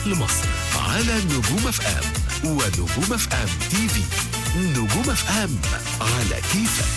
لمصر على نجوم اف ام ونجوم اف ام تي في نجوم اف ام على كيفك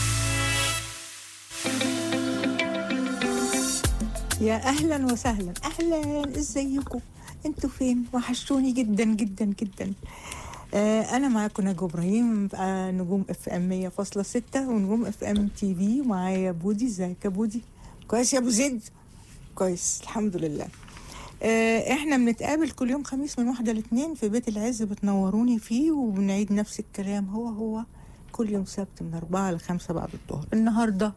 يا اهلا وسهلا اهلا ازيكم انتوا فين وحشتوني جدا جدا جدا آه انا معاكم نجوى ابراهيم آه نجوم اف ام 100.6 ونجوم اف ام تي في ومعايا بودي ازيك يا بودي كويس يا ابو زيد كويس الحمد لله آه احنا بنتقابل كل يوم خميس من واحدة لاتنين في بيت العز بتنوروني فيه وبنعيد نفس الكلام هو هو كل يوم سبت من أربعة لخمسة بعد الظهر النهارده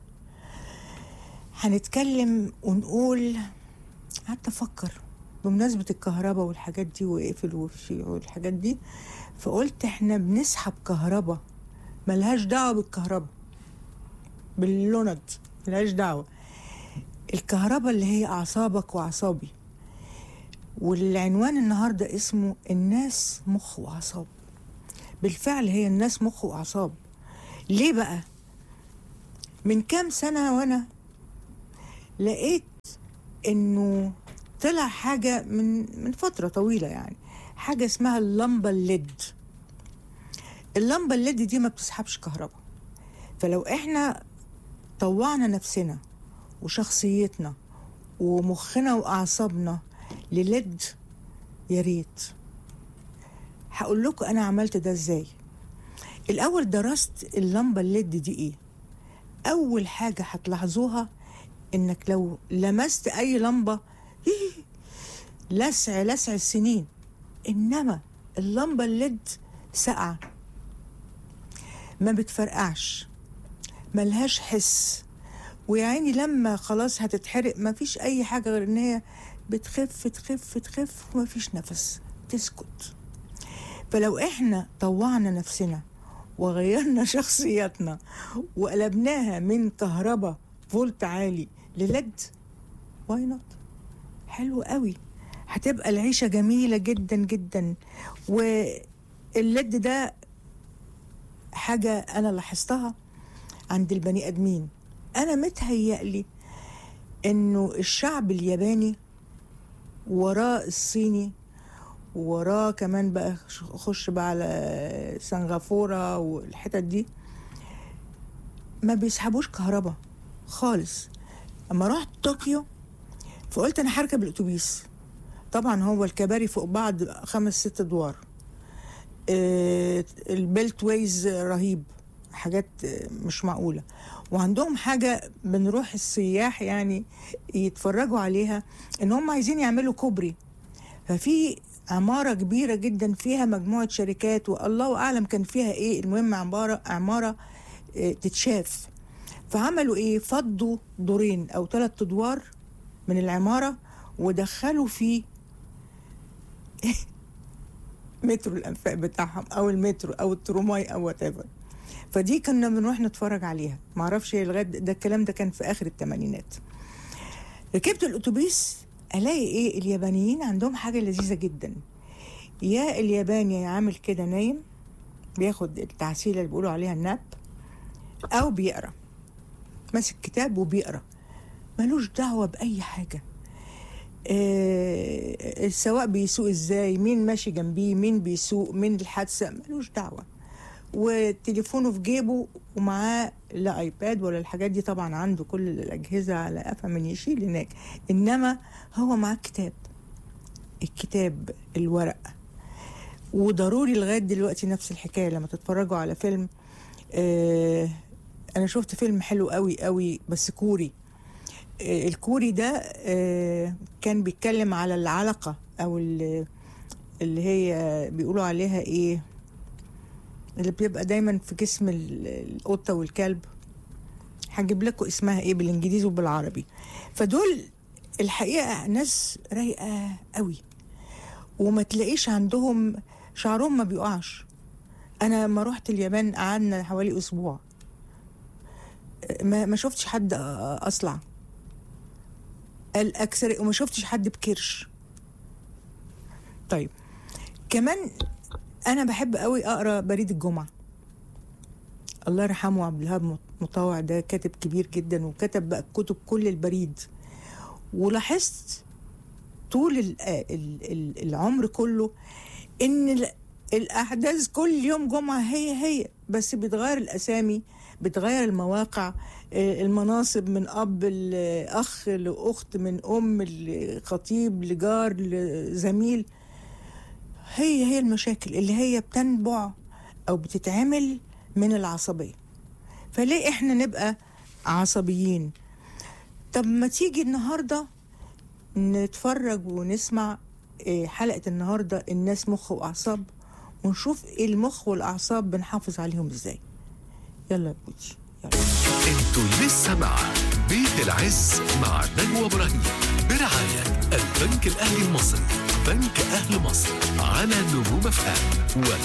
هنتكلم ونقول قعدت افكر بمناسبة الكهرباء والحاجات دي واقفل وفي والحاجات دي فقلت احنا بنسحب كهرباء ملهاش دعوة بالكهرباء باللوند ملهاش دعوة الكهرباء اللي هي أعصابك وأعصابي والعنوان النهاردة اسمه الناس مخ وأعصاب بالفعل هي الناس مخ وأعصاب ليه بقى من كام سنة وأنا لقيت انه طلع حاجة من من فترة طويلة يعني حاجة اسمها اللمبة الليد اللمبة الليد دي ما بتسحبش كهرباء فلو احنا طوعنا نفسنا وشخصيتنا ومخنا واعصابنا لليد يا ريت هقول لكم انا عملت ده ازاي الاول درست اللمبة الليد دي ايه اول حاجة هتلاحظوها انك لو لمست اي لمبه لسع لسع السنين انما اللمبه الليد ساقعه ما بتفرقعش ملهاش حس ويعني لما خلاص هتتحرق ما فيش اي حاجه غير ان هي بتخف تخف تخف وما فيش نفس تسكت فلو احنا طوعنا نفسنا وغيرنا شخصياتنا وقلبناها من كهرباء فولت عالي للد واي نوت حلو قوي هتبقى العيشه جميله جدا جدا واللد ده حاجه انا لاحظتها عند البني ادمين انا متهيألي انه الشعب الياباني وراه الصيني وراه كمان بقى خش بقى على سنغافوره والحتت دي ما بيسحبوش كهرباء خالص اما رحت طوكيو فقلت انا هركب الاتوبيس طبعا هو الكباري فوق بعض خمس ست ادوار آه البيلت ويز رهيب حاجات مش معقولة وعندهم حاجة بنروح السياح يعني يتفرجوا عليها ان هم عايزين يعملوا كوبري ففي عمارة كبيرة جدا فيها مجموعة شركات والله أعلم كان فيها إيه المهم عمارة عمارة آه تتشاف فعملوا ايه فضوا دورين او ثلاث ادوار من العماره ودخلوا فيه مترو الانفاق بتاعهم او المترو او التروماي او وات فدي كنا بنروح نتفرج عليها معرفش هي لغايه ده الكلام ده كان في اخر الثمانينات ركبت الاتوبيس الاقي ايه اليابانيين عندهم حاجه لذيذه جدا يا الياباني عامل كده نايم بياخد التعسيله اللي بيقولوا عليها الناب او بيقرا ماسك كتاب وبيقرا ملوش دعوه باي حاجه آه السواق بيسوق ازاي مين ماشي جنبيه مين بيسوق مين الحادثه ملوش دعوه وتليفونه في جيبه ومعاه لا ايباد ولا الحاجات دي طبعا عنده كل الاجهزه على قفا من يشيل هناك انما هو معاه كتاب الكتاب الورق وضروري لغايه دلوقتي نفس الحكايه لما تتفرجوا على فيلم آه انا شفت فيلم حلو قوي قوي بس كوري آه الكوري ده آه كان بيتكلم على العلقة او اللي هي بيقولوا عليها ايه اللي بيبقى دايما في جسم القطة والكلب هجيب لكم اسمها ايه بالانجليزي وبالعربي فدول الحقيقة ناس رايقة قوي وما تلاقيش عندهم شعرهم ما بيقعش انا لما رحت اليابان قعدنا حوالي اسبوع ما ما شفتش حد اصلع الاكثر وما شفتش حد بكرش طيب كمان انا بحب قوي اقرا بريد الجمعه الله يرحمه عبد الوهاب مطاوع ده كاتب كبير جدا وكتب بقى كتب كل البريد ولاحظت طول ال- ال- ال- العمر كله ان ال- الاحداث كل يوم جمعه هي هي بس بيتغير الاسامي بتغير المواقع آه، المناصب من اب لاخ لاخت من ام لخطيب لجار لزميل هي هي المشاكل اللي هي بتنبع او بتتعمل من العصبيه فليه احنا نبقى عصبيين طب ما تيجي النهارده نتفرج ونسمع إيه، حلقة النهاردة الناس مخ وأعصاب ونشوف إيه المخ والأعصاب بنحافظ عليهم إزاي يلا يا بوتي يلا انتوا لسه مع بيت العز مع نجوى ابراهيم برعاية البنك الاهلي المصري بنك اهل مصر على نجوم اف ام